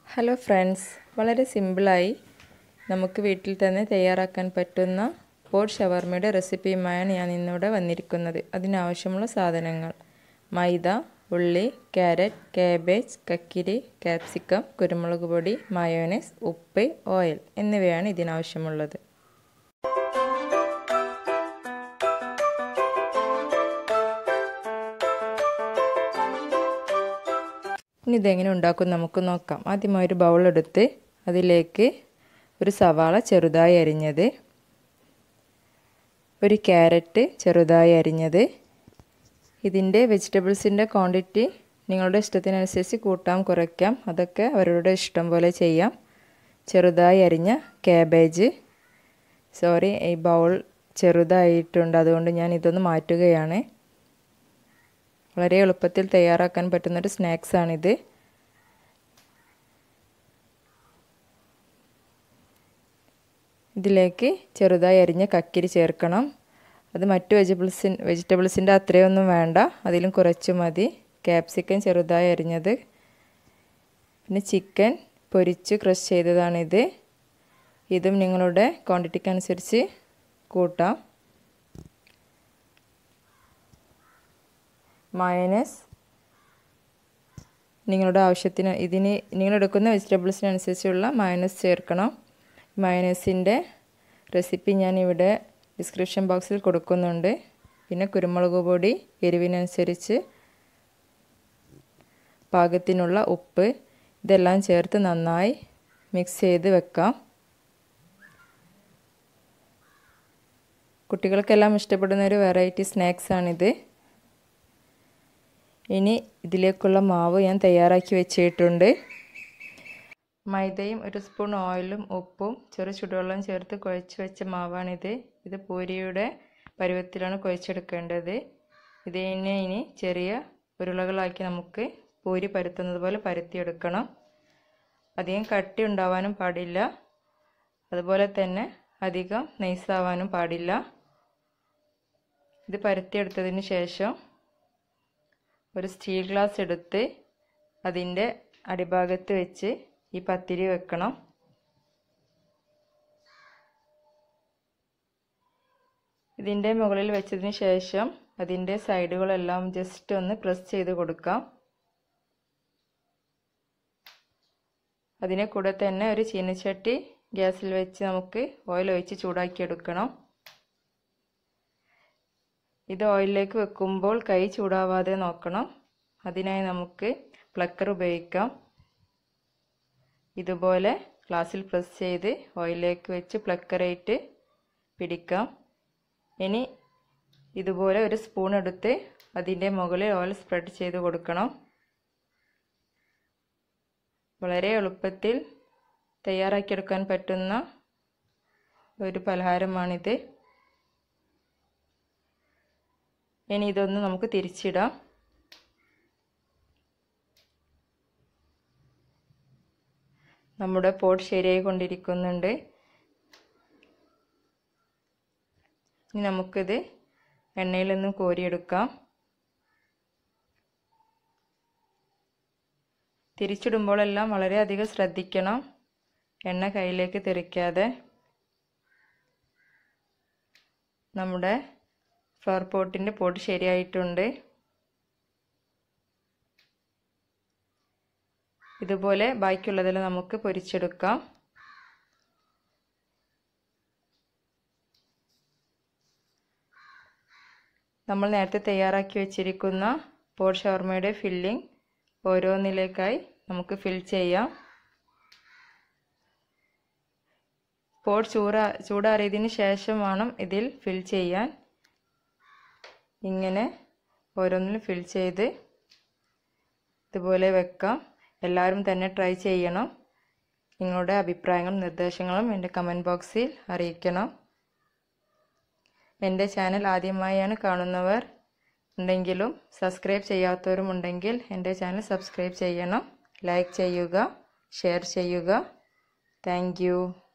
hello friends വളരെ സിമ്പിളായി നമുക്ക് വീട്ടിൽ തന്നെ തയ്യാറാക്കാൻ പറ്റുന്ന പോഡ് ഷവർമയുടെ റെസിപ്പിയുമായാണ് ഞാൻ ഇന്നിവിടെ വന്നിരിക്കുന്നത് അതിനാവശ്യമുള്ള സാധനങ്ങൾ മൈദ ഉള്ളി ക്യാരറ്റ് കാബേജ് കക്കിരി ക്യാപ്സിക്കം കുരുമുളക് പൊടി മയോനൈസ് ഉപ്പ് ഓയിൽ എന്നിവയാണ് ഇതിനാവശ്യമുള്ളത് ഇനി ഇതെങ്ങനെ ഉണ്ടാക്കും നമുക്ക് നോക്കാം ആദ്യമായി ഒരു ബൗളെടുത്ത് അതിലേക്ക് ഒരു സവാള ചെറുതായി അരിഞ്ഞത് ഒരു ക്യാരറ്റ് ചെറുതായി അരിഞ്ഞത് ഇതിൻ്റെ വെജിറ്റബിൾസിൻ്റെ ക്വാണ്ടിറ്റി നിങ്ങളുടെ ഇഷ്ടത്തിനനുസരിച്ച് കൂട്ടാം കുറയ്ക്കാം അതൊക്കെ അവരുടെ ഇഷ്ടം പോലെ ചെയ്യാം ചെറുതായി അരിഞ്ഞ ക്യാബേജ് സോറി ഈ ബൗൾ ചെറുതായിട്ടുണ്ട് അതുകൊണ്ട് ഞാൻ ഇതൊന്ന് മാറ്റുകയാണ് വളരെ എളുപ്പത്തിൽ തയ്യാറാക്കാൻ പറ്റുന്നൊരു സ്നാക്സാണിത് ഇതിലേക്ക് ചെറുതായി അരിഞ്ഞ കക്കിരി ചേർക്കണം അത് മറ്റു വെജിറ്റബിൾസിൻ വെജിറ്റബിൾസിൻ്റെ അത്രയൊന്നും വേണ്ട അതിലും കുറച്ച് മതി ക്യാപ്സിക്കൻ ചെറുതായി അരിഞ്ഞത് പിന്നെ ചിക്കൻ പൊരിച്ച് ക്രഷ് ചെയ്തതാണിത് ഇതും നിങ്ങളുടെ ക്വാണ്ടിറ്റിക്ക് അനുസരിച്ച് കൂട്ടാം മയനസ് നിങ്ങളുടെ ആവശ്യത്തിന് ഇതിന് നിങ്ങൾ എടുക്കുന്ന വെജിറ്റബിൾസിനനുസരിച്ചുള്ള മയനസ് ചേർക്കണം മയനസിൻ്റെ റെസിപ്പി ഞാൻ ഇവിടെ ഡിസ്ക്രിപ്ഷൻ ബോക്സിൽ കൊടുക്കുന്നുണ്ട് പിന്നെ കുരുമുളക് പൊടി എരിവിനനുസരിച്ച് പാകത്തിനുള്ള ഉപ്പ് ഇതെല്ലാം ചേർത്ത് നന്നായി മിക്സ് ചെയ്ത് വെക്കാം കുട്ടികൾക്കെല്ലാം ഇഷ്ടപ്പെടുന്ന ഒരു വെറൈറ്റി സ്നാക്സാണിത് ഇനി ഇതിലേക്കുള്ള മാവ് ഞാൻ തയ്യാറാക്കി വെച്ചിട്ടുണ്ട് മൈദയും ഒരു സ്പൂൺ ഓയിലും ഉപ്പും ചെറു ചുടുവെള്ളം ചേർത്ത് കുഴച്ച് വെച്ച മാവാണിത് ഇത് പൂരിയുടെ പരുവത്തിലാണ് കുഴച്ചെടുക്കേണ്ടത് ഇതിനെ ഇനി ചെറിയ ഉരുളകളാക്കി നമുക്ക് പൂരി പരുത്തുന്നത് പോലെ പരുത്തിയെടുക്കണം അധികം കട്ടി ഉണ്ടാവാനും പാടില്ല അതുപോലെ തന്നെ അധികം നൈസാവാനും പാടില്ല ഇത് പരുത്തിയെടുത്തതിന് ശേഷം ഒരു സ്റ്റീൽ ഗ്ലാസ് എടുത്ത് അതിൻ്റെ അടിഭാഗത്ത് വെച്ച് ഈ പത്തിരി വെക്കണം ഇതിൻ്റെ മുകളിൽ വെച്ചതിന് ശേഷം അതിൻ്റെ സൈഡുകളെല്ലാം ജസ്റ്റ് ഒന്ന് പ്രസ് ചെയ്ത് കൊടുക്കാം അതിനെ കൂടെ തന്നെ ഒരു ചീനച്ചട്ടി ഗ്യാസിൽ വെച്ച് നമുക്ക് ഓയിൽ ഒഴിച്ച് ചൂടാക്കിയെടുക്കണം ഇത് ഓയിലിലേക്ക് വെക്കുമ്പോൾ കൈ ചൂടാവാതെ നോക്കണം അതിനായി നമുക്ക് പ്ലക്കർ ഉപയോഗിക്കാം ഇതുപോലെ ഗ്ലാസ്സിൽ പ്രസ് ചെയ്ത് ഓയിലിലേക്ക് വെച്ച് പ്ലക്കറായിട്ട് പിടിക്കാം ഇനി ഇതുപോലെ ഒരു സ്പൂൺ എടുത്ത് അതിൻ്റെ മുകളിൽ ഓയിൽ സ്പ്രെഡ് ചെയ്ത് കൊടുക്കണം വളരെ എളുപ്പത്തിൽ തയ്യാറാക്കിയെടുക്കാൻ പറ്റുന്ന ഒരു പലഹാരമാണിത് ഇനി ഇതൊന്ന് നമുക്ക് തിരിച്ചിടാം നമ്മുടെ പോട്ട് ശരിയായി കൊണ്ടിരിക്കുന്നുണ്ട് ഇനി നമുക്കിത് എണ്ണയിൽ നിന്നും കോരിയെടുക്കാം തിരിച്ചിടുമ്പോഴെല്ലാം വളരെയധികം ശ്രദ്ധിക്കണം എണ്ണ കയ്യിലേക്ക് തെറിക്കാതെ നമ്മുടെ ഫ്ലവർ പോട്ടിൻ്റെ പോട്ട് ശരിയായിട്ടുണ്ട് ഇതുപോലെ ബാക്കിയുള്ളതെല്ലാം നമുക്ക് പൊരിച്ചെടുക്കാം നമ്മൾ നേരത്തെ തയ്യാറാക്കി വെച്ചിരിക്കുന്ന പോട്ട് ഷവർമയുടെ ഫില്ലിംഗ് ഓരോന്നിലേക്കായി നമുക്ക് ഫിൽ ചെയ്യാം പോട്ട് ചൂടാ ചൂടാറിയതിന് ശേഷം വേണം ഇതിൽ ഫിൽ ചെയ്യാൻ ഇങ്ങനെ ഓരോന്നിലും ഫിൽ ചെയ്ത് ഇതുപോലെ വെക്കാം എല്ലാവരും തന്നെ ട്രൈ ചെയ്യണം നിങ്ങളുടെ അഭിപ്രായങ്ങളും നിർദ്ദേശങ്ങളും എൻ്റെ കമൻറ്റ് ബോക്സിൽ അറിയിക്കണം എൻ്റെ ചാനൽ ആദ്യമായാണ് കാണുന്നവർ ഉണ്ടെങ്കിലും സബ്സ്ക്രൈബ് ചെയ്യാത്തവരും ഉണ്ടെങ്കിൽ എൻ്റെ ചാനൽ സബ്സ്ക്രൈബ് ചെയ്യണം ലൈക്ക് ചെയ്യുക ഷെയർ ചെയ്യുക താങ്ക്